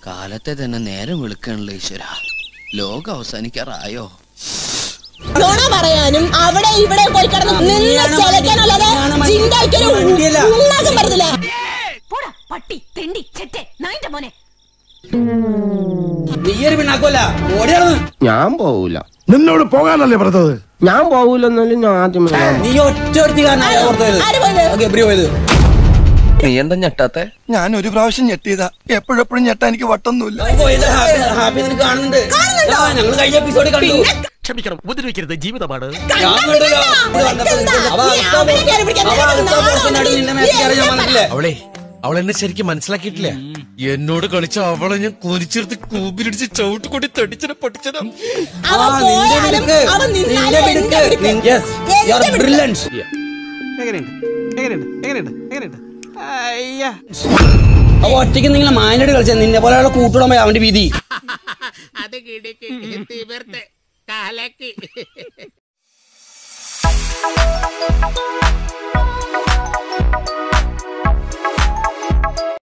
കാലത്തെ തന്നെ നേരം വിളിക്കണല്ലോ ഈശ്വര ലോകം അവസാനിക്കാറായോ നുണ പറയാനും അവിടെ ഇവിടെ പോയി കിടന്ന് നിന്ന് ചെലക്കാനല്ലാതെ ചിന്തയ്ക്കൊരു ഉണ്ണാക്കാൻ പറ്റത്തില്ല പോടാ പട്ടി തെണ്ടി ചെറ്റെ നായിന്റെ മോനെ നീയൊരു പിണ്ണാക്കല്ല ഓടിയാണ് ഞാൻ പോവൂല നിന്നോട് പോകാനല്ലേ പറഞ്ഞത് ഞാൻ പോവൂലെന്നാലും ഞാൻ ആദ്യമേ നീ ഒറ്റ ഒരുത്തി കാരണമാണ് പുറത്ത് ആര് പോയത്? പോയത് ഗബ്രി പോയത് നീ എന്താ ഞെട്ടാത്തെ ഞാൻ ഒരു പ്രാവശ്യം ഞെട്ടിയതാ എപ്പോഴെപ്പോഴും ഞെട്ടാ എനിക്ക് വട്ടൊന്നുമില്ല പോയത് ഹാപ്പി ഹാപ്പി നിനക്ക് കാണുന്നുണ്ട് ആ, ഞങ്ങൾ കഴിഞ്ഞ എപ്പിസോഡിൽ കണ്ടു ക്ഷമിക്കണം ഉപദ്രവിക്കരുത് ജീവിതമാണ് ഞാൻ കണ്ടല്ലോ ഇവിടെ വന്നപ്പോ നിനക്ക് അവ നീ അടുത്ത അവനെ പോസ്റ്റ്- കയറി പിടിക്കാൻ അവ അടുത്ത നിനക്ക് പോസ്റ്റ് നടുവിൽ നിന്നെ മേത്ത് കയറി ഞാൻ വന്നിട്ടില്ലേ അവളെ അവൾ എന്നെ ശരിക്കും മനസ്സിലാക്കിയിട്ടില്ല എന്നോട് കളിച്ച അവളെ ഞാൻ കൊരിച്ചെടുത്ത് കൂപ്പിലിടിച്ച് ചവിട്ടുകൊണ്ടി തടിച്ചനെ പൊട്ടിച്ചനം ആ അവൻ നിന്റെ പോയാലും മിടുക്ക് അവൻ നിന്റെ നിന്നാലും മിടുക്ക് എന്റെ മിടുക്ക്. യെസ് യു ആർ എന്റെ മിടുക്ക്. ബ്രില്യൻറ്റ് എങ്ങനെയുണ്ട് എങ്ങനെയുണ്ട് എങ്ങനെയുണ്ട് എങ്ങനെയുണ്ട് അയ്യാ അവ ഒറ്റയ്ക്ക് നിങ്ങൾ മാനായിട്ട് കളിച്ച നിന്നെ പോലെയുള്ള കൂട്ടുടമ അവന്റെ വീതി അത് കിടക്ക് തീവർത്ത് കാലക്ക്